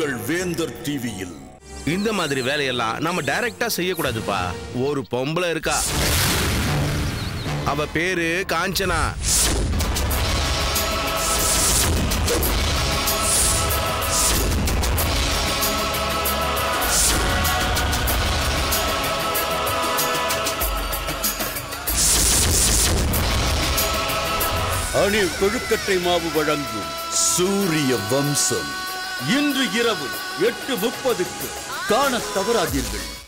உங்கள் வேந்தர் டிவியில் இந்த மாதிரி வேலையெல்லாம் நம்ம டைரக்டா செய்யக்கூடாதுப்பா ஒரு பொம்பளை இருக்கா அவ பேரு காஞ்சனா அணி கொழுக்கட்டை மாவு வழங்கும் சூரிய வம்சம் இன்று இரவு எட்டு முப்பதுக்கு காணத் தவறாதீர்கள்